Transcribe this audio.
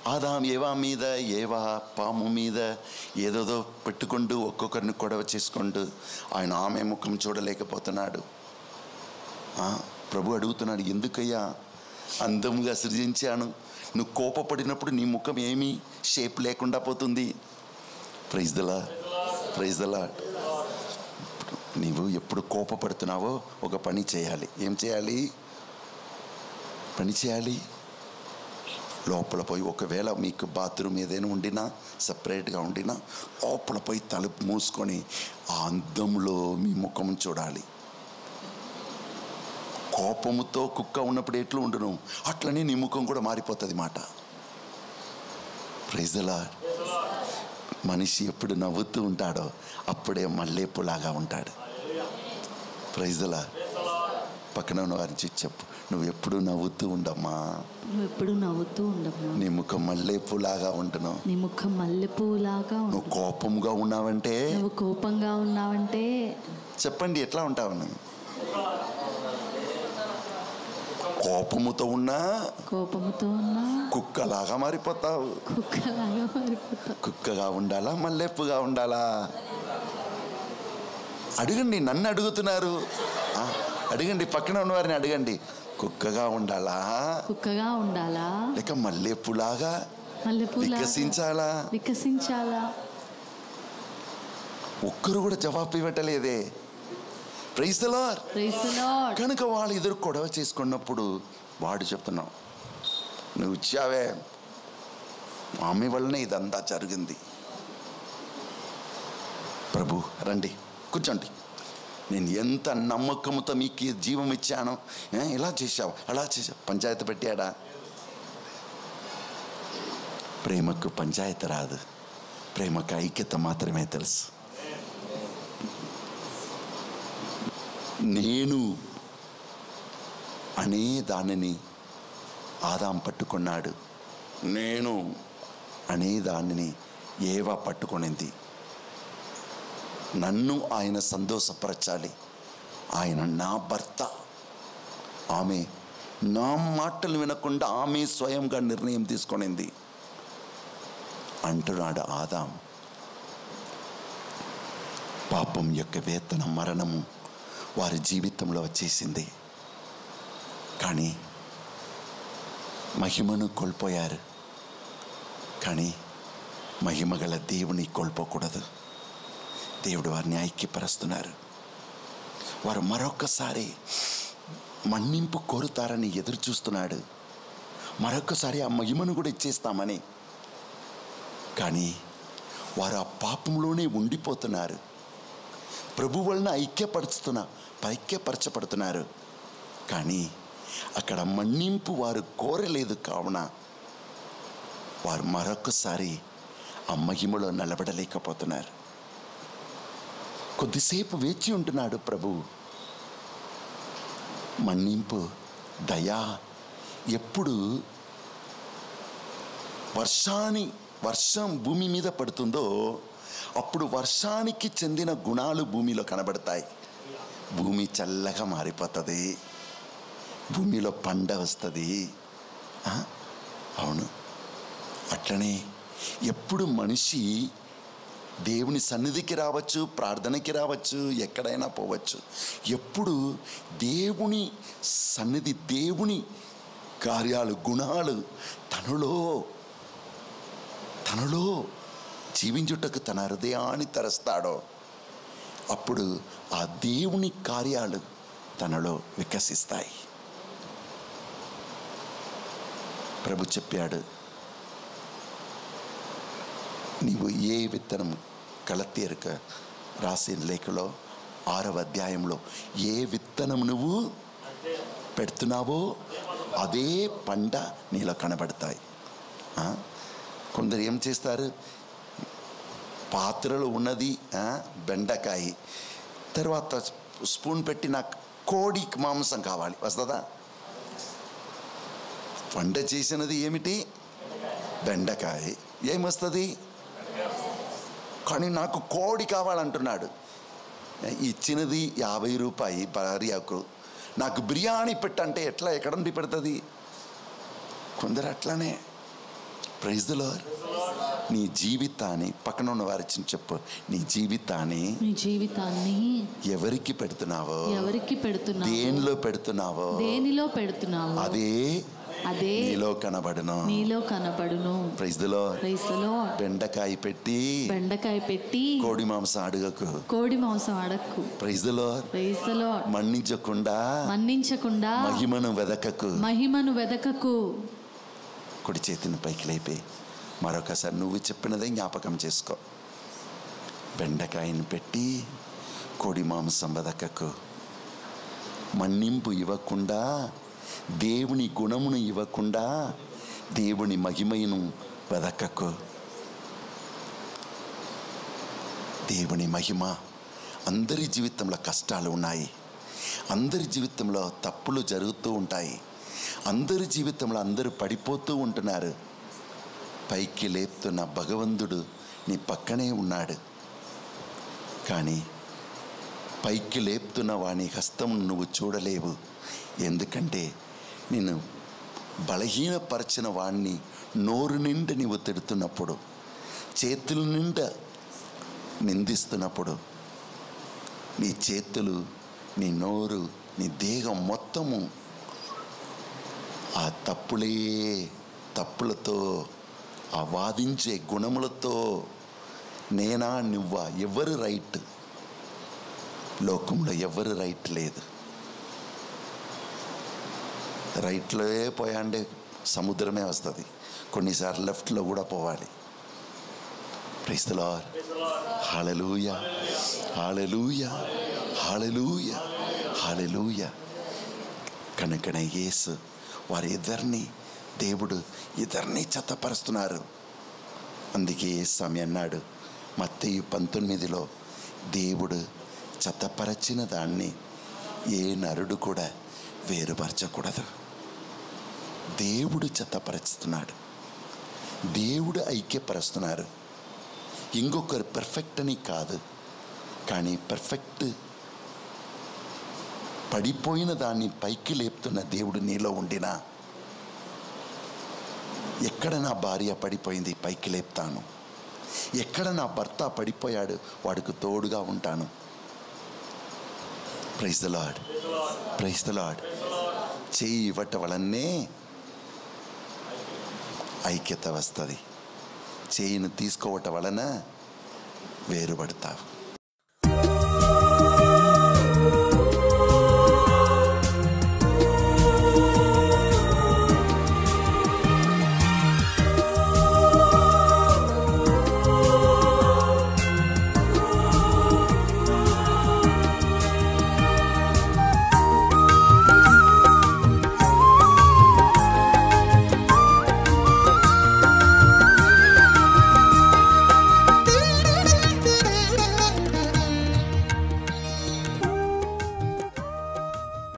ఆదాం ఏవా మీద ఏవా పాము మీద ఏదోదో పెట్టుకుంటూ ఒక్కొక్కరిని కొడవ చేసుకుంటూ ఆయన ఆమె ముఖం చూడలేకపోతున్నాడు ఆ, ప్రభు అడుగుతున్నాడు ఎందుకయ్యా అందంగా సృజించాను నువ్వు కోపపడినప్పుడు నీ ముఖం ఏమీ షేప్ లేకుండా పోతుంది ప్రైజ్ దలా ప్రైజ్ దలా నీవు ఎప్పుడు కోపపడుతున్నావో ఒక పని చేయాలి ఏం చేయాలి పని చేయాలి లోపల పోయి ఒకవేళ మీకు బాత్రూమ్ ఏదైనా ఉండినా సపరేట్గా ఉండినా లోపల పోయి తలుపు మూసుకొని ఆ అందంలో మీ ముఖం చూడాలి కోపముతో కుక్క ఉన్నప్పుడు ఎట్లు ఉండును అట్లనే నీ ముఖం కూడా మారిపోతుంది మాట ప్రైజలా మనిషి ఎప్పుడు నవ్వుతూ ఉంటాడో అప్పుడే మల్లేపులాగా ఉంటాడు ప్రైజలా పక్కన ఉన్న వారిని చూసి చెప్పు నువ్వు ఎప్పుడు నవ్వుతూ ఉండమ్మా నువ్వు ఎప్పుడు నవ్వుతూ ఉండమ్మా నీ ముఖం మల్లేపులాగా ఉంటును నీ ముఖం మల్లెపూలాగా నువ్వు ఉంటుంది కోపంగా ఉన్నావంటే నువ్వు కోపంగా ఉన్నావంటే చెప్పండి ఎట్లా ఉంటావు నువ్వు కోపముతో ఉన్నా కోపముతో ఉన్నా కుక్కలాగా మారిపోతావు కుక్కలాగా మారిపోతావు కుక్కగా ఉండాలా మల్లెప్పుగా ఉండాలా అడగండి నన్ను అడుగుతున్నారు ఆ, అడగండి పక్కన ఉన్న వారిని అడగండి కుక్కగా ఉండాలా కుక్కగా ఉండాలా లేక మల్లెప్పులాగా మల్లెపూల వికసించాలా వికసించాలా ఒక్కరు కూడా జవాబు ఇవ్వటలేదే praise the Lord Praise the Lord. కనుక వాళ్ళు ఎదురు గొడవ చేసుకున్నప్పుడు వాడు చెప్తున్నావు నువ్వు ఇచ్చావే ఆమె వల్లనే ఇదంతా జరిగింది ప్రభు రండి కూర్చోండి నేను ఎంత నమ్మకంతో మీకు ఈ జీవం ఇచ్చాను ఏ, ఇలా చేశావు అలా చేశావు పంచాయతీ పెట్టాడా ప్రేమకు పంచాయతీ రాదు ప్రేమకు ఐక్యత మాత్రమే తెలుసు నేను అనే దానిని ఆదాం పట్టుకున్నాడు నేను అనే దానిని ఏవా పట్టుకొనింది నన్ను ఆయన సంతోషపరచాలి ఆయన నా భర్త ఆమె నా మాటలు వినకుండా ఆమె స్వయంగా నిర్ణయం తీసుకొనింది అంటున్నాడు ఆదాం పాపం యొక్క వేతన మరణము వారి జీవితంలో వచ్చేసింది కానీ మహిమను కోల్పోయారు కానీ మహిమ గల దేవుని కోల్పోకూడదు దేవుడు వారిని ఐక్యపరుస్తున్నారు వారు మరొకసారి మన్నింపు కోరుతారని ఎదురు చూస్తున్నాడు మరొకసారి ఆ మహిమను కూడా ఇచ్చేస్తామని కానీ వారు ఆ పాపంలోనే ఉండిపోతున్నారు ప్రభు వలన ఐక్యపరుస్తున్న ఐక్యపరచబడుతున్నారు కానీ అక్కడ మన్నింపు వారు కోరలేదు కావున వారు మరొకసారి ఆ మహిమలో నిలబడలేకపోతున్నారు కొద్దిసేపు వేచి ఉంటున్నాడు ప్రభు మన్నింపు దయా ఎప్పుడు వర్షాన్ని వర్షం భూమి మీద పడుతుందో అప్పుడు వర్షానికి చెందిన గుణాలు భూమిలో కనబడతాయి భూమి చల్లగా మారిపోతుంది భూమిలో పంట వస్తుంది ఆ? అవును అట్లనే ఎప్పుడు మనిషి దేవుని సన్నిధికి రావచ్చు ప్రార్థనకి రావచ్చు ఎక్కడైనా పోవచ్చు ఎప్పుడు దేవుని సన్నిధి దేవుని కార్యాలు గుణాలు తనలో తనలో జీవించుటకు తన హృదయాన్ని తెరస్తాడో అప్పుడు ఆ దేవుని కార్యాలు తనలో వికసిస్తాయి ప్రభు చెప్పాడు నీవు ఏ విత్తనం కలతీరక రాసిన లేఖలో ఆరవ అధ్యాయంలో ఏ విత్తనం నువ్వు పెడుతున్నావో అదే పంట నీలో కనబడతాయి ఆ? కొందరు ఏం చేస్తారు పాత్రలో ఉన్నది ఆ, బెండకాయ తర్వాత స్పూన్ పెట్టి నాకు కోడి మాంసం కావాలి వస్తుందా వంట చేసినది ఏమిటి బెండకాయ ఏమొస్తుంది కానీ నాకు కోడి కావాలంటున్నాడు ఇచ్చినది యాభై రూపాయి భార్యకు నాకు బిర్యానీ పెట్టంటే ఎట్లా ఎక్కడ నుండి పెడుతుంది కొందరు అట్లానే ప్రైజ్ ద లార్డ్ నీ జీవితాన్ని పక్కన ఉన్న వారికి చెప్పు నీ జీవితాన్ని నీ జీవితాన్ని ఎవరికి పెడుతున్నావో ఎవరికి పెడుతున్నావు దేనిలో పెడుతున్నావో దేనిలో పెడుతున్నావు అదే అదే నీలో కనబడను నీలో కనబడును ప్రైజ్ ద లార్డ్ క్రైస్తలో బెండకాయ పెట్టి బెండకాయ పెట్టి కోడి మాంసం అడుగకు కోడి మాంసం అడక్కు ప్రైజ్ ద లార్డ్ క్రైస్తలో మన్నించకుండా మన్నించకుండా మహిమను వెదకకు మహిమను వెదకకు కుడి చేతిని పైకి లేపి మరొకసారి నువ్వు చెప్పినదే జ్ఞాపకం చేసుకో బెండకాయని పెట్టి కోడి మాంసం వెదకకు మన్నింపు ఇవ్వకుండా దేవుని గుణమును ఇవ్వకుండా దేవుని మహిమను వెదకకు దేవుని మహిమ అందరి జీవితంలో కష్టాలు ఉన్నాయి అందరి జీవితంలో తప్పులు జరుగుతూ ఉంటాయి అందరి జీవితంలో అందరూ పడిపోతూ ఉంటున్నారు పైకి లేపుతున్న భగవంతుడు నీ పక్కనే ఉన్నాడు కానీ పైకి లేపుతున్న వాని హస్తం నువ్వు చూడలేవు ఎందుకంటే నేను బలహీనపరచిన వాణ్ణి నోరు నిండా నీవు తిడుతున్నప్పుడు చేతుల నిండా నిందిస్తున్నప్పుడు నీ చేతులు నీ నోరు నీ దేహం మొత్తము ఆ తప్పులే తప్పులతో ఆ వాదించే గుణములతో నేనా నువ్వా ఎవరు రైట్ లోకంలో ఎవరు రైట్ లేదు రైట్లో పోయాండే సముద్రమే వస్తుంది కొన్నిసార్లు లెఫ్ట్లో కూడా పోవాలి praise the Lord hallelujah hallelujah hallelujah hallelujah కనుకనే యేసు వారి ఇద్దరిని దేవుడు ఇద్దరిని చెత్తపరుస్తున్నారు అందుకే స్వామి అన్నాడు మత్తయి పంతొమ్మిదిలో దేవుడు చెత్తపరచిన దాన్ని ఏ నరుడు కూడా వేరుపరచకూడదు దేవుడు చెత్తపరుస్తున్నాడు దేవుడు ఐక్యపరుస్తున్నారు ఇంకొకరు పర్ఫెక్ట్ అని కాదు కానీ పర్ఫెక్ట్ పడిపోయిన దాన్ని పైకి లేపుతున్న దేవుడు నీలో ఉండినా ఎక్కడ నా భార్య పడిపోయింది పైకి లేపుతాను ఎక్కడ నా భర్త పడిపోయాడు వాడికి తోడుగా ఉంటాను praise the Lord praise the Lord చేయి ఇవ్వటం వలనే ఐక్యత వస్తుంది చేయిని తీసుకోవటం వలన వేరుపడతావు